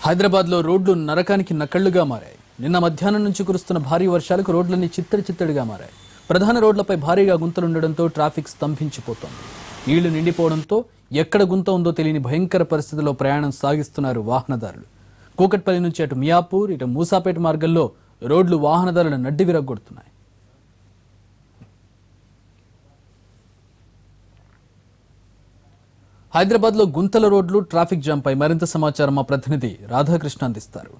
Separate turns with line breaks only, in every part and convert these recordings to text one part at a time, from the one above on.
హైదరాబాద్ లో రోడ్లు నరకానికి నకళ్లుగా మారాయి నిన్న మధ్యాహ్నం నుంచి కురుస్తున్న భారీ వర్షాలకు రోడ్లన్నీ చిత్తడి చిత్తడిగా మారాయి ప్రధాన రోడ్లపై భారీగా గుంతలుండడంతో ట్రాఫిక్ స్తంభించిపోతోంది నీళ్లు నిండిపోవడంతో ఎక్కడ గుంత ఉందో తెలియని భయంకర పరిస్థితిలో ప్రయాణం సాగిస్తున్నారు వాహనదారులు కూకట్పల్లి నుంచి అటు మియాపూర్ ఇటు మూసాపేట మార్గంలో రోడ్లు వాహనదారుల నడ్డి విరగొడుతున్నాయి హైదరాబాద్ లో గుంతల రోడ్లు ట్రాఫిక్ జామ్ పై మరింత సమాచారం మా ప్రతినిధి రాధాకృష్ణ అందిస్తారు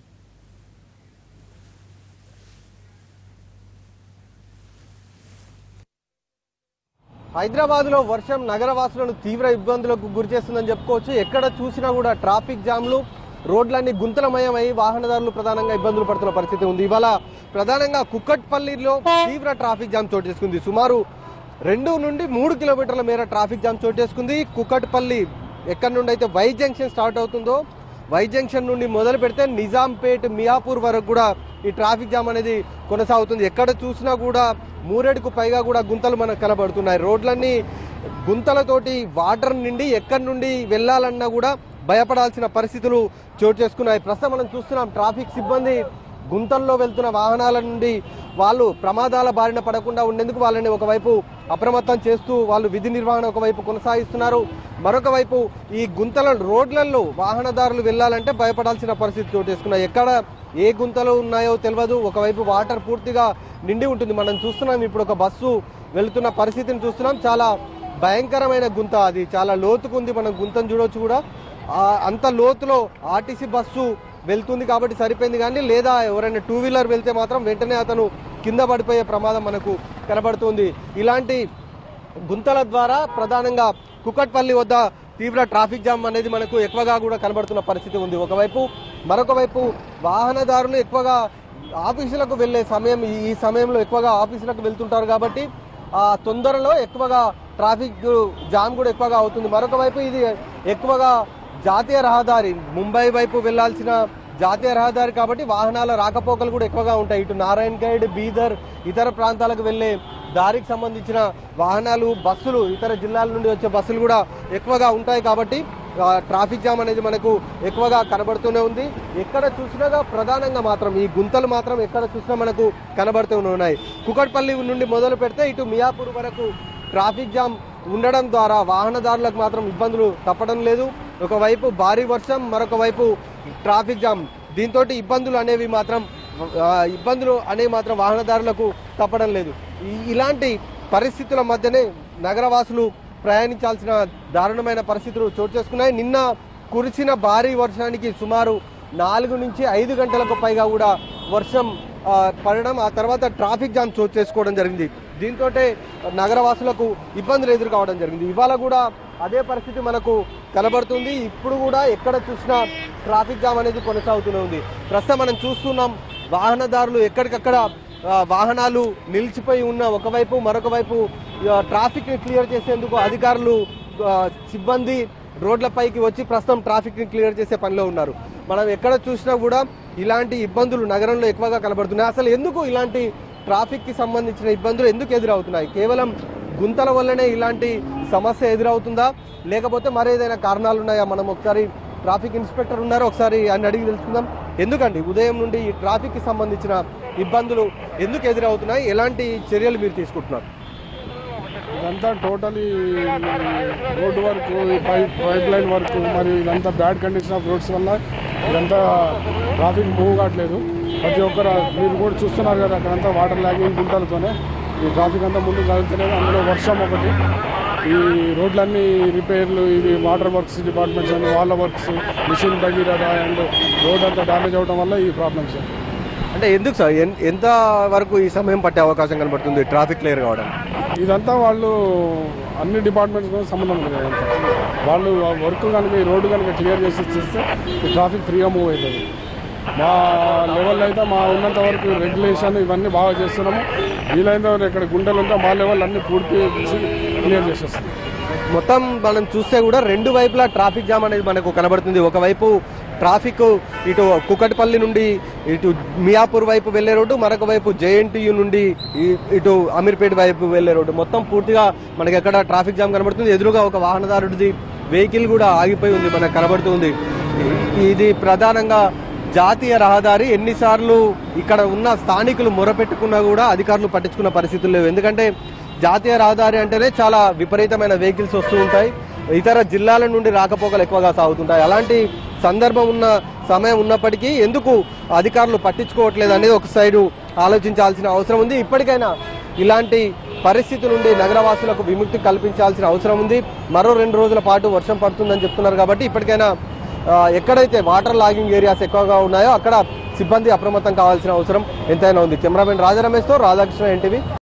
హైదరాబాద్ లో వర్షం నగరవాసులను తీవ్ర ఇబ్బందులకు గురి చేస్తుందని చెప్పుకోవచ్చు ఎక్కడ చూసినా కూడా ట్రాఫిక్ జామ్లు రోడ్లన్నీ గుంతలమయమై వాహనదారులు ప్రధానంగా ఇబ్బందులు పడుతున్న పరిస్థితి ఉంది ఇవాళ ప్రధానంగా కుక్కట్పల్లిలో తీవ్ర ట్రాఫిక్ జామ్ చోటు చేసుకుంది సుమారు రెండు నుండి మూడు కిలోమీటర్ల మేర ట్రాఫిక్ జామ్ చోటు చేసుకుంది కుక్కట్పల్లి ఎక్కడి నుండి అయితే వై జంక్షన్ స్టార్ట్ అవుతుందో వై జంక్షన్ నుండి మొదలు పెడితే నిజాంపేట్ మియాపూర్ వరకు కూడా ఈ ట్రాఫిక్ జామ్ అనేది కొనసాగుతుంది ఎక్కడ చూసినా కూడా మూరేడుకు పైగా కూడా గుంతలు మనకు కనబడుతున్నాయి రోడ్లన్నీ గుంతలతోటి వాటర్ నిండి ఎక్కడి నుండి వెళ్ళాలన్నా కూడా భయపడాల్సిన పరిస్థితులు చోటు చేసుకున్నాయి ప్రస్తుతం మనం చూస్తున్నాం ట్రాఫిక్ సిబ్బంది గుంతల్లో వెళ్తున్న వాహనాల నుండి వాళ్ళు ప్రమాదాల బారిన పడకుండా ఉండేందుకు వాళ్ళని ఒకవైపు అప్రమత్తం చేస్తూ వాళ్ళు విధి నిర్వహణ ఒకవైపు కొనసాగిస్తున్నారు మరొక వైపు ఈ గుంతల రోడ్లలో వాహనదారులు వెళ్ళాలంటే భయపడాల్సిన పరిస్థితి చోటు చేసుకున్నాయి ఎక్కడ ఏ గుంతలు ఉన్నాయో తెలియదు ఒకవైపు వాటర్ పూర్తిగా నిండి ఉంటుంది మనం చూస్తున్నాం ఇప్పుడు ఒక బస్సు వెళ్తున్న పరిస్థితిని చూస్తున్నాం చాలా భయంకరమైన గుంత అది చాలా లోతుకుంది మనం గుంతను చూడొచ్చు కూడా ఆ, అంత లోతులో ఆర్టీసీ బస్సు వెళ్తుంది కాబట్టి సరిపోయింది కానీ లేదా ఎవరైనా టూ వీలర్ వెళ్తే మాత్రం వెంటనే అతను కింద పడిపోయే ప్రమాదం మనకు కనబడుతుంది ఇలాంటి గుంతల ద్వారా ప్రధానంగా కుక్కట్పల్లి వద్ద తీవ్ర ట్రాఫిక్ జామ్ అనేది మనకు ఎక్కువగా కూడా కనబడుతున్న పరిస్థితి ఉంది ఒకవైపు మరొక వైపు వాహనదారులు ఎక్కువగా ఆఫీసులకు వెళ్ళే సమయం ఈ- ఈ సమయంలో ఎక్కువగా ఆఫీసులకు వెళ్తుంటారు కాబట్టి ఆ తొందరలో ఎక్కువగా ట్రాఫిక్ జామ్ కూడా ఎక్కువగా అవుతుంది మరొక వైపు ఇది ఎక్కువగా జాతీయ రహదారి ముంబై వైపు వెళ్లాల్సిన జాతీయ రహదారి కాబట్టి వాహనాల రాకపోకలు కూడా ఎక్కువగా ఉంటాయి ఇటు నారాయణ్ గైడ్ బీదర్ ఇతర ప్రాంతాలకు వెళ్లే దారికి సంబంధించిన వాహనాలు బస్సులు ఇతర జిల్లాల నుండి వచ్చే బస్సులు కూడా ఎక్కువగా ఉంటాయి కాబట్టి ఆ, ట్రాఫిక్ జామ్ అనేది మనకు ఎక్కువగా కనబడుతూనే ఉంది ఎక్కడ చూసినా ప్రధానంగా మాత్రం ఈ గుంతలు మాత్రం ఎక్కడ చూసినా మనకు కనబడుతూనే ఉన్నాయి కుకట్పల్లి నుండి మొదలు పెడితే ఇటు మియాపూర్ వరకు ట్రాఫిక్ జామ్ ఉండడం ద్వారా వాహనదారులకు మాత్రం ఇబ్బందులు తప్పడం లేదు ఒకవైపు భారీ వర్షం మరొక వైపు ట్రాఫిక్ జామ్ దీంతో ఇబ్బందులు అనేవి మాత్రం ఆ, ఇబ్బందులు అనేవి మాత్రం వాహనదారులకు తప్పడం లేదు ఈ- ఇలాంటి పరిస్థితుల మధ్యనే నగరవాసులు ప్రయాణించాల్సిన దారుణమైన పరిస్థితులు చోటు చేసుకున్నాయి నిన్న కురిసిన భారీ వర్షానికి సుమారు నాలుగు నుంచి ఐదు గంటలకు పైగా కూడా వర్షం ఆ, పడడం ఆ తర్వాత ట్రాఫిక్ జామ్ చోటు చేసుకోవడం జరిగింది దీంతో నగరవాసులకు ఇబ్బందులు ఎదుర్కోవడం జరిగింది ఇవాళ కూడా అదే పరిస్థితి మనకు కనబడుతుంది ఇప్పుడు కూడా ఎక్కడ చూసినా ట్రాఫిక్ జామ్ అనేది కొనసాగుతూనే ఉంది ప్రస్తుతం మనం చూస్తున్నాం వాహనదారులు ఎక్కడికక్కడ ఆ, వాహనాలు నిలిచిపోయి ఉన్న ఒకవైపు మరొక వైపు ట్రాఫిక్ ని క్లియర్ చేసేందుకు అధికారులు ఆ, సిబ్బంది రోడ్లపైకి వచ్చి ప్రస్తుతం ట్రాఫిక్ ని క్లియర్ చేసే పనిలో ఉన్నారు మనం ఎక్కడ చూసినా కూడా ఇలాంటి ఇబ్బందులు నగరంలో ఎక్కువగా కనబడుతున్నాయి అసలు ఎందుకు ఇలాంటి ట్రాఫిక్ కి సంబంధించిన ఇబ్బందులు ఎందుకు ఎదురవుతున్నాయి కేవలం గుంతల వల్లనే ఇలాంటి సమస్య ఎదురవుతుందా లేకపోతే మరేదైనా కారణాలు ఉన్నాయా మనం ఒకసారి ట్రాఫిక్ ఇన్స్పెక్టర్ ఉన్నారు ఒకసారి ఆయన అడిగి తెలుసుకుందాం ఎందుకండి ఉదయం నుండి ఈ ట్రాఫిక్ కి సంబంధించిన ఇబ్బందులు ఎందుకు ఎదురవుతున్నాయి ఎలాంటి చర్యలు మీరు తీసుకుంటున్నారు
ఇదంతా totally road work pipe pipeline work మరి ఇదంతా బ్యాడ్ కండిషన్ ఆఫ్ రోడ్స్ వల్ల ఇదంతా ట్రాఫిక్ మూవ్ కావట్లేదు ప్రతి ఒక్కరు మీరు కూడా చూస్తున్నారు కదా అక్కడంతా వాటర్ లాగింగ్ గుంటలతోనే ఈ ట్రాఫిక్ అంతా ముందుకు కలుగుతలేదు అందులో వర్షం ఒకటి ఈ రోడ్లన్నీ రిపేర్లు ఇవి వాటర్ వర్క్స్ డిపార్ట్మెంట్స్ అని వాళ్ళ works mission Bhagiratha and road అంతా డ్యామేజ్ అవడం వల్ల ఈ ప్రాబ్లమ్స్
అంటే ఎందుకు సార్ ఎన్- ఎంత వరకు ఈ సమయం పట్టే అవకాశం కనబడుతుంది ట్రాఫిక్ క్లియర్ కావడం
ఇదంతా వాళ్ళు అన్ని డిపార్ట్మెంట్స్ కూడా సంబంధం ఉంది ఇదంతా. వాళ్ళు వర్క్ కనుక ఈ రోడ్డు కనుక క్లియర్ చేసి ఇచ్చేస్తే ఈ ట్రాఫిక్ ఫ్రీగా మూవ్ అవుతుంది మా లెవెల్ అయితే మా ఉన్నంత వరకు రెగ్యులేషన్ ఇవన్నీ బాగా చేస్తున్నాము వీలైనంత వరకు ఇక్కడ గుండెలు ఉంటే మా లెవెల్ అన్ని పూర్తి చేసి క్లియర్ చేసేస్తాం
మొత్తం మనం చూస్తే కూడా రెండు వైపులా ట్రాఫిక్ జామ్ అనేది మనకు కనబడుతుంది ఒకవైపు ట్రాఫిక్ ఇటు కుకట్పల్లి నుండి ఇటు మియాపూర్ వైపు వెళ్లే రోడ్డు మరొక వైపు జేఎన్టీయు నుండి ఈ- ఇటు అమీర్పేట వైపు వెళ్లే రోడ్డు మొత్తం పూర్తిగా మనకి ఎక్కడ ట్రాఫిక్ జామ్ కనబడుతుంది ఎదురుగా ఒక వాహనదారుడిది వెహికల్ కూడా ఆగిపోయి ఉంది మనకు కనబడుతుంది ఇది ప్రధానంగా జాతీయ రహదారి ఎన్నిసార్లు ఇక్కడ ఉన్న స్థానికులు మొరపెట్టుకున్నా కూడా అధికారులు పట్టించుకున్న పరిస్థితులు లేవు ఎందుకంటే జాతీయ రహదారి అంటేనే చాలా విపరీతమైన వెహికల్స్ వస్తూ ఉంటాయి ఇతర జిల్లాల నుండి రాకపోకలు ఎక్కువగా సాగుతుంటాయి అలాంటి సందర్భం ఉన్న సమయం ఉన్నప్పటికీ ఎందుకు అధికారులు పట్టించుకోవట్లేదు అనేది ఒక సైడు ఆలోచించాల్సిన అవసరం ఉంది ఇప్పటికైనా ఇలాంటి పరిస్థితి నుండి నగరవాసులకు విముక్తి కల్పించాల్సిన అవసరం ఉంది మరో రెండు రోజుల పాటు వర్షం పడుతుందని చెప్తున్నారు కాబట్టి ఇప్పటికైనా ఆ, ఎక్కడైతే వాటర్ లాగింగ్ ఏరియాస్ ఎక్కువగా ఉన్నాయో అక్కడ సిబ్బంది అప్రమత్తం కావాల్సిన అవసరం ఎంతైనా ఉంది కెమెరామెన్ రాజా రమేష్తో రాధాకృష్ణ ఎన్టీవీ